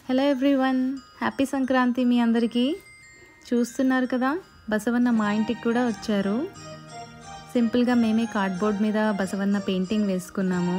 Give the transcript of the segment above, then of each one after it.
Hello everyone happy Sankranti మీ అందరికీ చూస్తున్నారు కదా బసవన్న మా ఇంటికి కూడా వచ్చారు సింపుల్గా మేమే కార్డ్బోర్డ్ మీద బసవన్న పెయింటింగ్ వేసుకున్నాము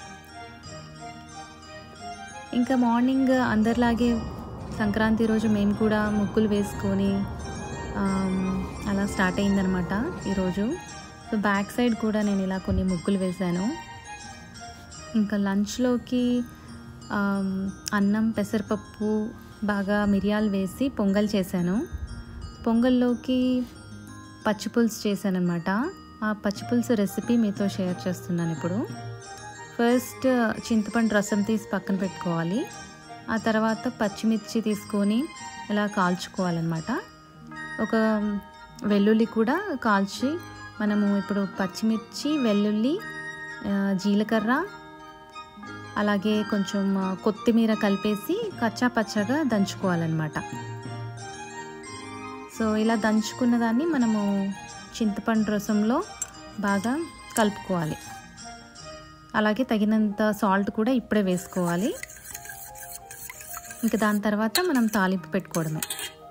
ఇంకా మార్నింగ్ అందరిలాగే సంక్రాంతి రోజు మేము కూడా ముగ్గులు వేసుకొని ఆమ్, అలా స్టార్ట్ అయిందనమాట ఈరోజు సో బ్యాక్ సైడ్ కూడా నేను ఇలా కొన్ని ముగ్గులు వేశాను ఇంకా లంచ్లోకి ఆమ్, అన్నం పెసరపప్పు బాగా మిరియాలు వేసి పొంగల్ చేశాను పొంగల్లోకి పచ్చిపులుసు చేశానమాట ఆ పచ్చిపులుసు రెసిపీ మీతో షేర్ చేస్తున్నాను ఇప్పుడు ఫస్ట్ చింతపండు రసం తీసి పక్కన పెట్టుకోవాలి ఆ తర్వాత పచ్చిమిర్చి తీసుకొని ఇలా కాల్చుకోవాలన్నమాట ఒక వెల్లుల్లి కూడా కాల్చి మనము ఇప్పుడు పచ్చిమిర్చి వెల్లుల్లి ఆ, జీలకర్ర అలాగే కొంచెం ఆ, కొత్తిమీర కలిపేసి కచ్చా పచ్చగా దంచుకోవాలన్నమాట సో ఇలా దంచుకున్న దాన్ని మనము చింతపండు రసంలో బాగా కలుపుకోవాలి అలాగే తగినంత సాల్ట్ కూడా ఇప్పుడే వేసుకోవాలి ఇంకా దాని తర్వాత మనం తాలింపు పెట్టుకోవడమే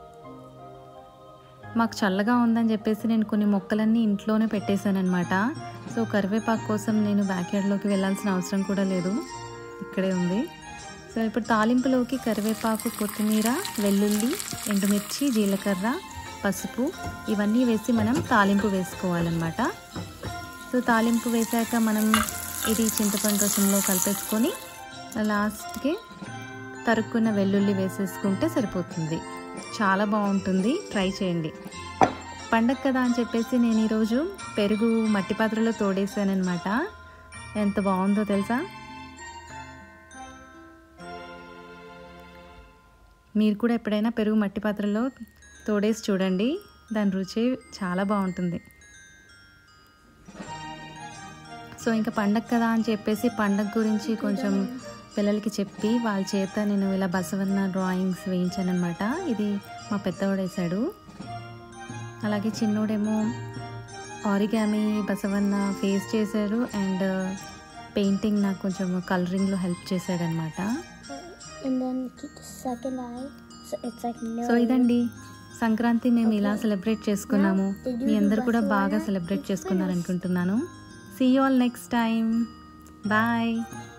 మాకు చల్లగా ఉందని చెప్పేసి నేను కొన్ని మొక్కలన్నీ ఇంట్లోనే పెట్టేశాను అనమాట సో కరివేపాకు కోసం నేను బ్యాక్ యార్డ్లోకి వెళ్ళాల్సిన అవసరం కూడా లేదు ఇక్కడే ఉంది సో ఇప్పుడు తాలింపులోకి కరివేపాకు కొత్తిమీర వెల్లుల్లి ఎండుమిర్చి జీలకర్ర పసుపు ఇవన్నీ వేసి మనం తాలింపు వేసుకోవాలన్నమాట సో తాలింపు వేశాక మనం ఇది చింతపండు రసంలో కలిపేసుకొని లాస్ట్కి తరుక్కున్న వెల్లుల్లి వేసేసుకుంటే సరిపోతుంది చాలా బాగుంటుంది ట్రై చేయండి పండగ కదా అని చెప్పేసి నేను ఈరోజు పెరుగు మట్టి పాత్రలో తోడేసానమాట ఎంత బాగుందో తెలుసా మీరు కూడా ఎప్పుడైనా పెరుగు మట్టి పాత్రలో తోడేసి చూడండి దాని రుచి చాలా బాగుంటుంది సో ఇంకా పండగ కదా అని చెప్పేసి పండగ గురించి కొంచెం పిల్లలకి చెప్పి వాళ్ళ చేత నేను ఇలా బసవన్న డ్రాయింగ్స్ వేయించాను అనమాట ఇది మా పెద్దవాడు వేశాడు అలాగే చిన్నోడేమో ఆరిగామి బసవన్న ఫేస్ చేశారు అండ్ పెయింటింగ్ నాకు కొంచెం కలరింగ్లో హెల్ప్ చేశాడనమాట And then keep the second eye. So it's like no. So ఇదండి సంక్రాంతి మేము ఇలా సెలబ్రేట్ చేసుకున్నాము మీ అందరు కూడా బాగా సెలబ్రేట్ చేసుకున్నారు అనుకుంటున్నాను see you all next time bye